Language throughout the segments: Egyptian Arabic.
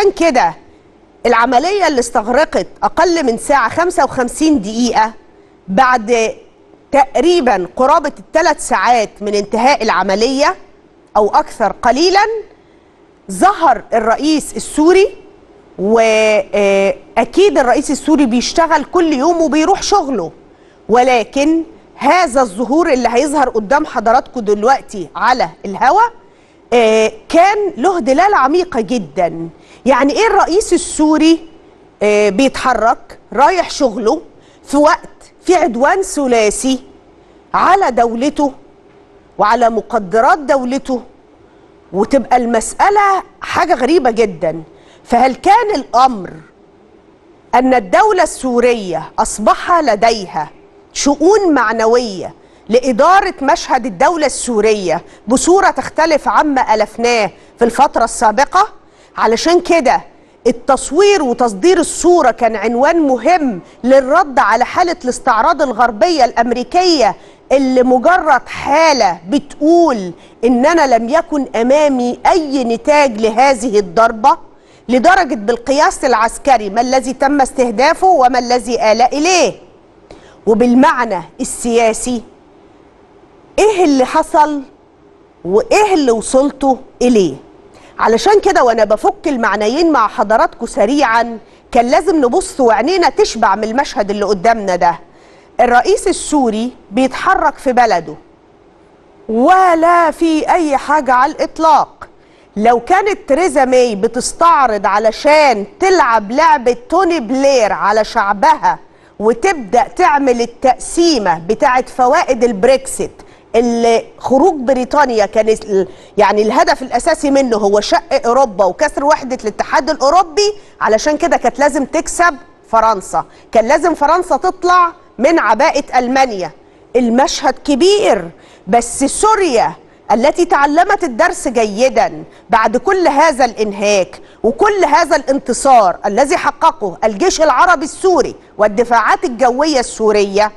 علشان كده العملية اللي استغرقت أقل من ساعة 55 دقيقة بعد تقريبا قرابة الثلاث ساعات من انتهاء العملية أو أكثر قليلا ظهر الرئيس السوري وأكيد الرئيس السوري بيشتغل كل يوم وبيروح شغله ولكن هذا الظهور اللي هيظهر قدام حضراتكم دلوقتي على الهوا آه، كان له دلالة عميقة جدا يعني ايه الرئيس السوري آه، بيتحرك رايح شغله في وقت في عدوان ثلاثي على دولته وعلى مقدرات دولته وتبقى المسألة حاجة غريبة جدا فهل كان الأمر أن الدولة السورية أصبح لديها شؤون معنوية لإدارة مشهد الدولة السورية بصورة تختلف عما ألفناه في الفترة السابقة علشان كده التصوير وتصدير الصورة كان عنوان مهم للرد على حالة الاستعراض الغربية الأمريكية اللي مجرد حالة بتقول إن أنا لم يكن أمامي أي نتاج لهذه الضربة لدرجة بالقياس العسكري ما الذي تم استهدافه وما الذي آل إليه وبالمعنى السياسي ايه اللي حصل وايه اللي وصلتوا اليه علشان كده وانا بفك المعنيين مع حضراتكم سريعا كان لازم نبص وعينينا تشبع من المشهد اللي قدامنا ده الرئيس السوري بيتحرك في بلده ولا في اي حاجة على الاطلاق لو كانت تريزا ماي بتستعرض علشان تلعب لعبة توني بلير على شعبها وتبدأ تعمل التقسيمة بتاعت فوائد البريكسيت اللي خروج بريطانيا كان ال- يعني الهدف الاساسي منه هو شق اوروبا وكسر وحده الاتحاد الاوروبي علشان كده كانت لازم تكسب فرنسا كان لازم فرنسا تطلع من عباءه المانيا المشهد كبير بس سوريا التي تعلمت الدرس جيدا بعد كل هذا الانهاك وكل هذا الانتصار الذي حققه الجيش العربي السوري والدفاعات الجويه السوريه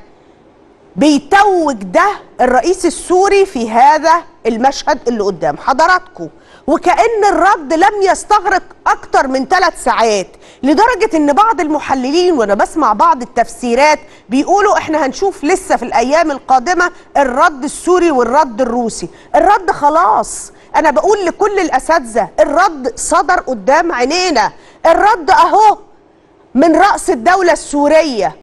بيتوج ده الرئيس السوري في هذا المشهد اللي قدام حضراتكم وكأن الرد لم يستغرق أكتر من ثلاث ساعات لدرجة أن بعض المحللين وأنا بسمع بعض التفسيرات بيقولوا إحنا هنشوف لسه في الأيام القادمة الرد السوري والرد الروسي الرد خلاص أنا بقول لكل الأساتذة الرد صدر قدام عينينا الرد أهو من رأس الدولة السورية